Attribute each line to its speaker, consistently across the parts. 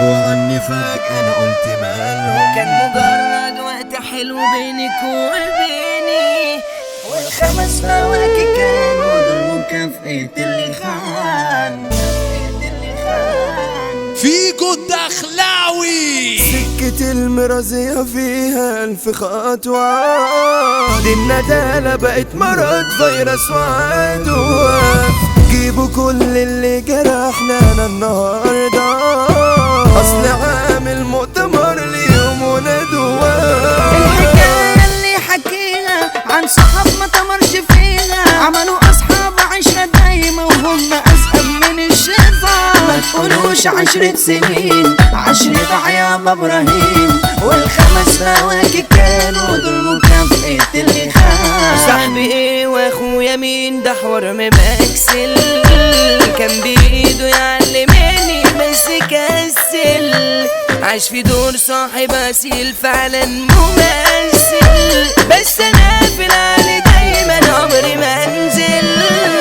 Speaker 1: غابوا عني فجأة انا قلت مالهم
Speaker 2: كان مجرد وقت حلو بينك وبيني والخمس فواكه كانوا دول مكافأة اللي خان مكافأة اللي خان
Speaker 3: فيجو الدخلاوي
Speaker 4: سكة المرازية فيها ألف خطوة دي الندالة بقت مرض فيروس وعدوى جيبوا كل اللي جرحنا أنا النهاردة أصل عامل مؤتمر اليوم وندوة
Speaker 2: الحكاية اللي حكيها عن صحاب ما تمرش فيها عملوا أصحاب عشرة دايما وهم أسهل من الشيطان ما تقولوش عشرة سنين عشرة عياب إبراهيم والخمس فواكه كانوا دول مكافأة اللي خان صاحبي إيه وأخويا مين ده حوار مبكسل كان بإيده يعلمني بس كسل عاش في دور صاحب أسيل فعلا ممثل بس أنا في العالي دايما عمري ما أنزل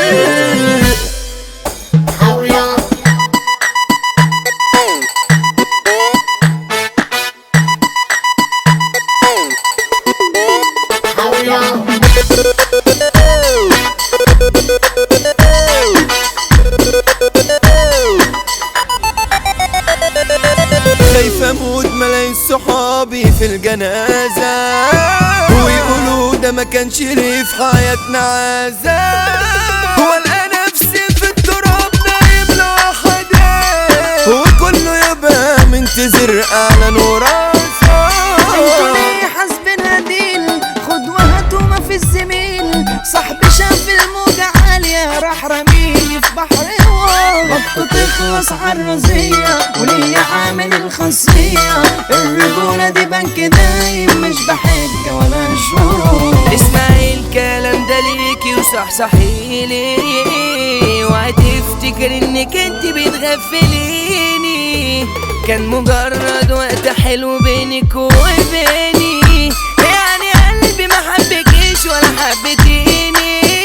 Speaker 4: خايف اموت ملايين صحابي في الجنازة ويقولوا ده ما كانش ليه في حياتنا عذاب والقى نفسي في التراب نايم لوحدي وكله يبقى منتظر اعلان وراسه
Speaker 2: انتوا ليه حاسبينها ديل خد وهات وما في الزميل صاحبي شاف الموجة عالية راح رميني في بحر وقته تخلص عالرزية وليا عامل الخاصية الرجولة دي بنك دايم مش بحجة ولا شروط اسمعي الكلام ده ليكي وصحصحيلي وهتفتكر انك انت بتغفليني كان مجرد وقت حلو بينك وبيني يعني قلبي ما حبكيش ولا حبتيني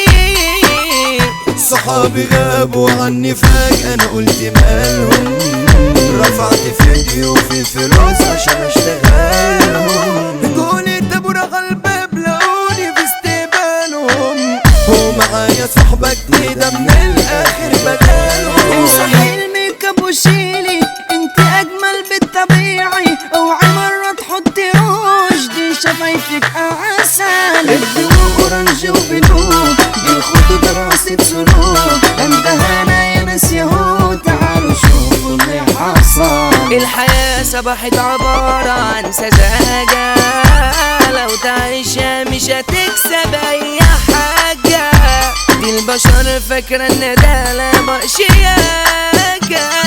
Speaker 4: صحابي غابوا عني فجأة أنا قلت مالهم رفعت فيديو في فلوس عشان أشتغلهم جوني تبور على الباب لقوني في استقبالهم ومعايا صحبة جديدة من الآخر بدالهم
Speaker 2: امسحي الميك اب وشيلي انت اجمل بالطبيعي اوعي مرة تحطي روج دي شفايفك عسل الدموع اورنج وبلوك دي الخطوط دراسة سلوك اندهانا يا ناس يهود تعالوا شوفوا اللي حصل الحياة صبحت عبارة عن سذاجة لو تعيشها مش هتكسب اي حاجة دي البشر فاكرة ان ده لا شياكة